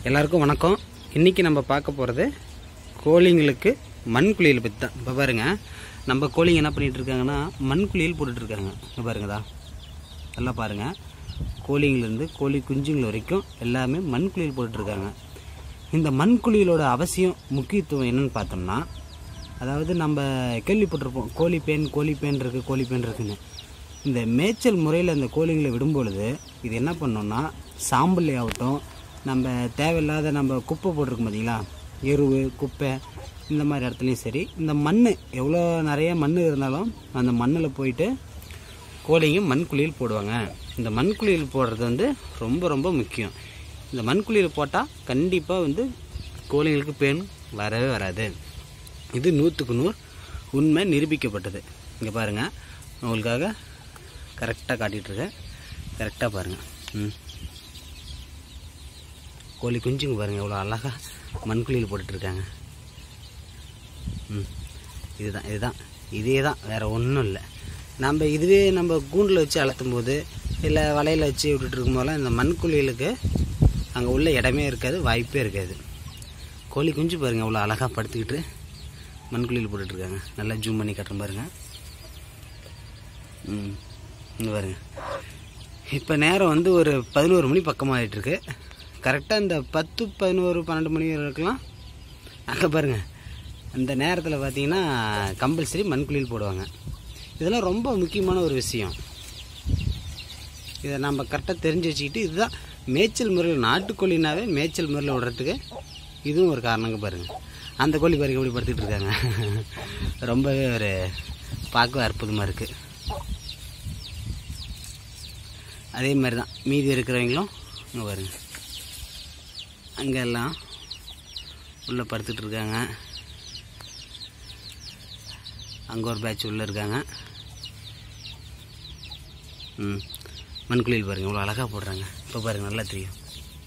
எல்லாருக்கும் வணக்கம் இன்றைக்கி நம்ம பார்க்க போகிறது கோழிங்களுக்கு மண் குளியல் பற்றி தான் இப்போ பாருங்க நம்ம கோழிங்க என்ன பண்ணிட்டு இருக்காங்கன்னா மண் குளியல் போட்டுட்டு இருக்காங்க இங்கே பாருங்கதா நல்லா பாருங்கள் கோழிங்கலேருந்து கோழி குஞ்சுங்கள் வரைக்கும் எல்லாமே மண் குளியல் போட்டுட்ருக்காங்க இந்த மண் குளியலோட அவசியம் முக்கியத்துவம் என்னன்னு பார்த்தோம்னா அதாவது நம்ம கேள்விப்பட்டிருப்போம் கோழி பேன் கோழி பேன் இருக்குது கோழி பேன் இருக்குன்னு இந்த மேய்ச்சல் முறையில் அந்த கோழிங்களை விடும்பொழுது இது என்ன பண்ணோம்னா சாம்பல் ஆகட்டும் நம்ம தேவையில்லாத நம்ம குப்பை போட்டிருக்கோம் பார்த்தீங்களா எருவு குப்பை இந்த மாதிரி இடத்துலையும் சரி இந்த மண் எவ்வளோ நிறைய மண் இருந்தாலும் அந்த மண்ணில் போயிட்டு கோழிங்க மண் குளியல் போடுவாங்க இந்த மண் குளியல் போடுறது வந்து ரொம்ப ரொம்ப முக்கியம் இந்த மண் குளியல் போட்டால் கண்டிப்பாக வந்து கோழிங்களுக்கு பேன் வரவே வராது இது நூற்றுக்கு நூறு உண்மை நிரூபிக்கப்பட்டது இங்கே பாருங்கள் உங்களுக்காக கரெக்டாக காட்டிகிட்ருக்கேன் கரெக்டாக பாருங்கள் ம் கோழி குஞ்சுங்க பாருங்கள் எவ்வளோ அழகாக மண் குளியல் போட்டுட்ருக்காங்க ம் இதுதான் இதுதான் இதே தான் வேறு ஒன்றும் இல்லை நம்ம இதுவே நம்ம கூண்டில் வச்சு அழுத்தும் போது இல்லை வலையில் வச்சு விட்டுட்டு இருக்கும்போதெல்லாம் இந்த மண் குளியலுக்கு அங்கே உள்ள இடமே இருக்காது வாய்ப்பே இருக்காது கோழி குஞ்சு பாருங்கள் அவ்வளோ அழகாக படுத்துக்கிட்டு மண் குளியல் போட்டுட்ருக்காங்க நல்லா ஜூம் பண்ணி கட்டுற பாருங்க ம் இங்கே பாருங்க இப்போ நேரம் வந்து ஒரு பதினோரு மணி பக்கமாக ஆகிட்டுருக்கு கரெக்டாக இந்த பத்து பதினோரு பன்னெண்டு மணி வரைக்கும்லாம் அங்கே பாருங்கள் அந்த நேரத்தில் பார்த்தீங்கன்னா கம்பல்சரி மண் குளியல் போடுவாங்க இதெல்லாம் ரொம்ப முக்கியமான ஒரு விஷயம் இதை நம்ம கரெக்டாக தெரிஞ்சு வச்சுக்கிட்டு இதுதான் மேய்ச்சல் முறையில் நாட்டுக்கோழினாவே மேய்ச்சல் முறையில் விடுறதுக்கு இதுவும் ஒரு காரணங்க பாருங்கள் அந்த கோழி பாருங்க எப்படி படுத்துட்டு இருக்காங்க ரொம்பவே ஒரு பார்க்கவே அற்புதமாக இருக்குது அதே மாதிரி தான் மீதி இருக்கிறவங்களும் இங்கே பாருங்க அங்கே எல்லாம் உள்ளே படுத்துட்டு இருக்காங்க அங்கே ஒரு பேட்ச் உள்ளே இருக்காங்க ம் மண்குளியல் பாருங்கள் இவ்வளோ அழகாக போடுறாங்க இப்போ பாருங்கள் நல்லா தெரியும்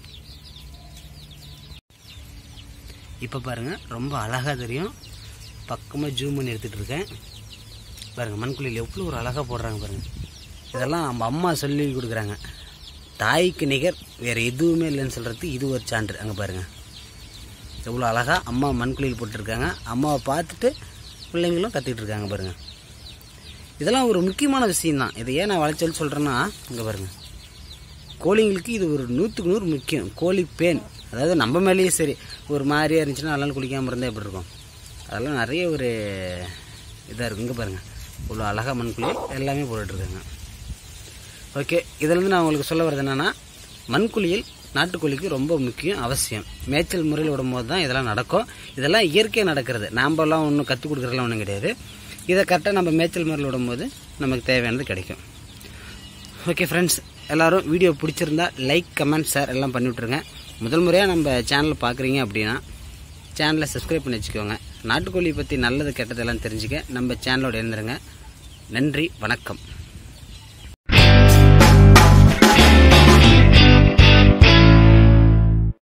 இப்போ பாருங்கள் ரொம்ப அழகாக தெரியும் பக்கமாக ஜூம் பண்ணி எடுத்துகிட்டு இருக்கேன் பாருங்கள் மண்குளியல் எவ்வளோ ஒரு அழகாக போடுறாங்க பாருங்கள் இதெல்லாம் நம்ம அம்மா சொல்லி கொடுக்குறாங்க தாய்க்கு நிகர் வேறு எதுவுமே இல்லைன்னு சொல்கிறது இது ஒரு சான்று அங்கே பாருங்கள் எவ்வளோ அழகாக அம்மா மண்குளியல் போட்டிருக்காங்க அம்மாவை பார்த்துட்டு பிள்ளைங்களும் கற்றுக்கிட்டு இருக்காங்க பாருங்கள் இதெல்லாம் ஒரு முக்கியமான விஷயம்தான் இதை ஏன் நான் வளைச்சல் சொல்கிறேன்னா இங்கே பாருங்கள் கோழிங்களுக்கு இது ஒரு நூற்றுக்கு நூறு முக்கியம் கோழி பேன் அதாவது நம்ம மேலேயே சரி ஒரு மாதிரியாக இருந்துச்சுன்னா அதெல்லாம் குளிக்காமல் இருந்தால் எப்படி இருக்கும் அதெல்லாம் நிறைய ஒரு இதாக இருக்கும் இங்கே பாருங்கள் இவ்வளோ அழகாக மண்குழி எல்லாமே போட்டுட்ருக்காங்க ஓகே இதிலேருந்து நான் உங்களுக்கு சொல்ல வர்றது என்னென்னா மண்குழியில் நாட்டுக்கோழிக்கு ரொம்ப முக்கியம் அவசியம் மேய்ச்சல் முறையில் விடும்போது தான் இதெல்லாம் நடக்கும் இதெல்லாம் இயற்கையாக நடக்கிறது நாம்பெல்லாம் ஒன்றும் கற்றுக் கொடுக்குறதுலாம் ஒன்றும் கிடையாது இதை கரெக்டாக நம்ம மேய்ச்சல் முறையில் விடும்போது நமக்கு தேவையானது கிடைக்கும் ஓகே ஃப்ரெண்ட்ஸ் எல்லோரும் வீடியோ பிடிச்சிருந்தா லைக் கமெண்ட் ஷேர் எல்லாம் பண்ணி விட்ருங்க முதல் முறையாக நம்ம சேனல் பார்க்குறீங்க அப்படின்னா சேனலை சப்ஸ்கிரைப் பண்ணி வச்சுக்கோங்க நாட்டுக்கோழி பற்றி நல்லது கெட்டதெல்லாம் தெரிஞ்சுக்க நம்ம சேனலோட இருந்துருங்க நன்றி வணக்கம்